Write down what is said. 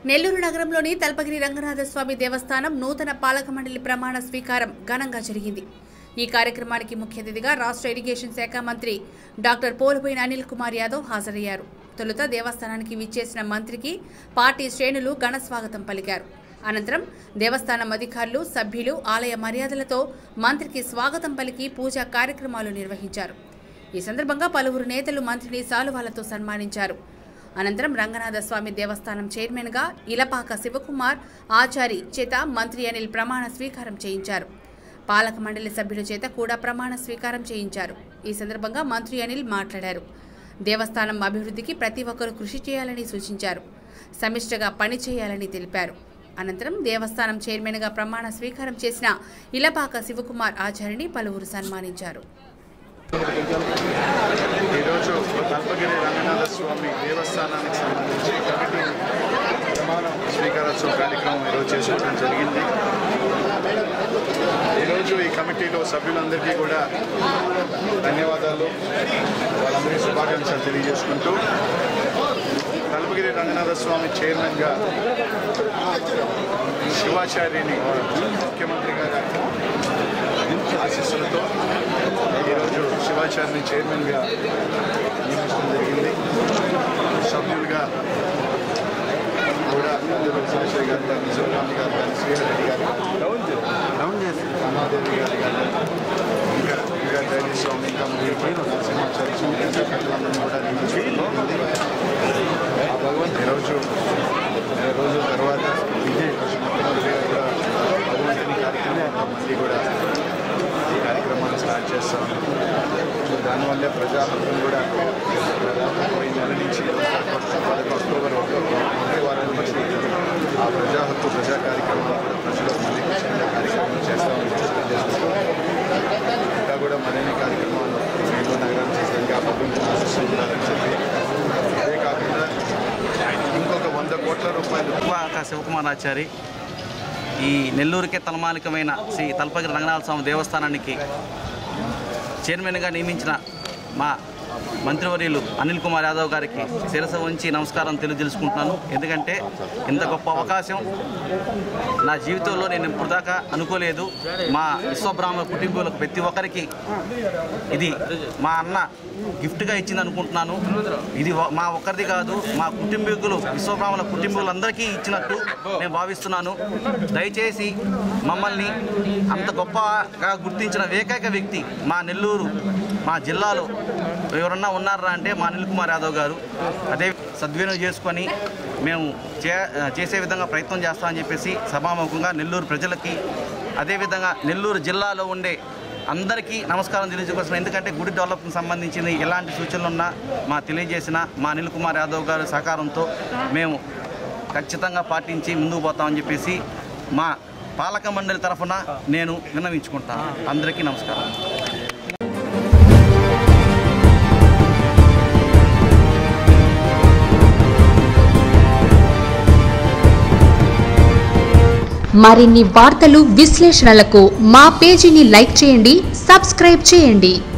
నెల్లూరు నగరంలోని తల్పగిరి రంగనాథస్వామి దేవస్థానం నూతన పాలక మండలి ప్రమాణ స్వీకారం ఘనంగా జరిగింది ఈ కార్యక్రమానికి ముఖ్య అతిథిగా రాష్ట్ర ఇరిగేషన్ శాఖ మంత్రి డాక్టర్ పోలుపోయిన అనిల్ కుమార్ యాదవ్ హాజరయ్యారు తొలుత దేవస్థానానికి విచ్చేసిన మంత్రికి పార్టీ శ్రేణులు ఘన స్వాగతం పలికారు అనంతరం దేవస్థానం అధికారులు సభ్యులు ఆలయ మర్యాదలతో మంత్రికి స్వాగతం పలికి పూజా కార్యక్రమాలు నిర్వహించారు ఈ సందర్భంగా పలువురు నేతలు మంత్రిని సాలువాలతో సన్మానించారు అనంతరం రంగనాథ స్వామి దేవస్థానం చైర్మన్గా ఇలపాక శివకుమార్ ఆచారి చేత మంత్రి అనిల్ ప్రమాణ స్వీకారం చేయించారు పాలక మండలి సభ్యుల చేత కూడా ప్రమాణ స్వీకారం చేయించారు ఈ సందర్భంగా మంత్రి అనిల్ మాట్లాడారు దేవస్థానం అభివృద్ధికి ప్రతి ఒక్కరూ కృషి చేయాలని సూచించారు సమిష్టిగా పనిచేయాలని తెలిపారు అనంతరం దేవస్థానం చైర్మన్గా ప్రమాణ స్వీకారం చేసిన ఇలపాక శివకుమార్ ఆచారిని పలువురు సన్మానించారు ఈరోజు కల్పగిరి రంగనాథ స్వామి దేవస్థానానికి సంబంధించి కమిటీ ప్రమాణ స్వీకారోత్సవ కార్యక్రమం ఈరోజు చేసుకోవడం జరిగింది ఈరోజు ఈ కమిటీలో సభ్యులందరికీ కూడా ధన్యవాదాలు వాళ్ళందరికీ శుభాకాంక్షలు తెలియజేసుకుంటూ కల్పగిరి రంగనాథ స్వామి చైర్మన్గా శివాచార్యని ముఖ్యమంత్రి గారి ఆశీస్సులతో ఈరోజు శివాచార్యని చైర్మన్గా నియమించడం జరిగింది సభ్యులుగా కూడా పెద్దలు శివశ్రీ గారు కానీ శివరామి గారు కానీ శ్రీహరెడ్డి గారు రమాదేవి గారు కానీ ఇంకా ఇంకా డైరీ స్వామి ఇంకా మరియు నరసింహాచార్య స్వామి ఇంకా పెద్దలందరినీ కూడా నియమించడం జరిగింది ఈరోజు నెల రోజుల తర్వాత ముఖ్యమంత్రి గారు కూడా భగవంతుని కార్యక్రమం మళ్ళీ కూడా ఈ కార్యక్రమాన్ని స్టార్ట్ చేస్తాం దానివల్లే ప్రజా హక్కులు కూడా దాదాపు పోయిన నెల నుంచి పదకొండు అక్టోబర్ ఒకటి వారం నుంచి ఆ ప్రజా హక్కు ప్రజా కార్యక్రమం కూడా ప్రజలకు మళ్ళీ ఖచ్చితంగా కార్యక్రమం చేస్తామని తెలియజేస్తూ ఇంకా కూడా మరిన్ని కార్యక్రమాలు నెల్లూరు నగరానికి ఇంకా అభివృద్ధి ఆశిస్తున్నారని చెప్పి అదే కాకుండా ఇంకొక వంద కోట్ల రూపాయలు ఉపవాక శివకుమారాచారి ఈ నెల్లూరుకే తలమాలికమైన శ్రీ తలపగిరి రంగనాథ స్వామి దేవస్థానానికి చైర్మన్గా నియమించిన మా మంత్రివర్యులు అనిల్ కుమార్ యాదవ్ గారికి శిరస ఉంచి నమస్కారం తెలియజేసుకుంటున్నాను ఎందుకంటే ఇంత గొప్ప అవకాశం నా జీవితంలో నేను ఇప్పుడు దాకా అనుకోలేదు మా విశ్వబ్రాహ్మణ కుటుంబీకులకు ప్రతి ఒక్కరికి ఇది మా అన్న గిఫ్ట్గా ఇచ్చింది అనుకుంటున్నాను ఇది ఒ- మా ఒక్కరిది కాదు మా కుటుంబీకులు విశ్వబ్రాహ్మణ కుటుంబీకులందరికీ ఇచ్చినట్టు నేను భావిస్తున్నాను దయచేసి మమ్మల్ని అంత గొప్పగా గుర్తించిన ఏకైక వ్యక్తి మా నెల్లూరు మా జిల్లాలో ఎవరన్నా ఉన్నారా అంటే మా అనిల్ కుమార్ యాదవ్ గారు అదే సద్వినియోగం చేసుకొని మేము చే చేసే విధంగా ప్రయత్నం చేస్తామని చెప్పేసి సభాముఖంగా నెల్లూరు ప్రజలకి అదేవిధంగా నెల్లూరు జిల్లాలో ఉండే అందరికీ నమస్కారం తెలియజేసుకోవాల్సిన ఎందుకంటే గుడి డెవలప్మెంట్ సంబంధించిన ఎలాంటి సూచనలు ఉన్నా మా తెలియజేసిన మా అనిల్ కుమార్ యాదవ్ గారి సహకారంతో మేము ఖచ్చితంగా పాటించి ముందుకు పోతామని చెప్పేసి మా పాలక మండలి తరఫున నేను విన్నవించుకుంటాను అందరికీ నమస్కారం మరిన్ని వార్తలు విశ్లేషణలకు మా పేజీని లైక్ చేయండి సబ్స్క్రైబ్ చేయండి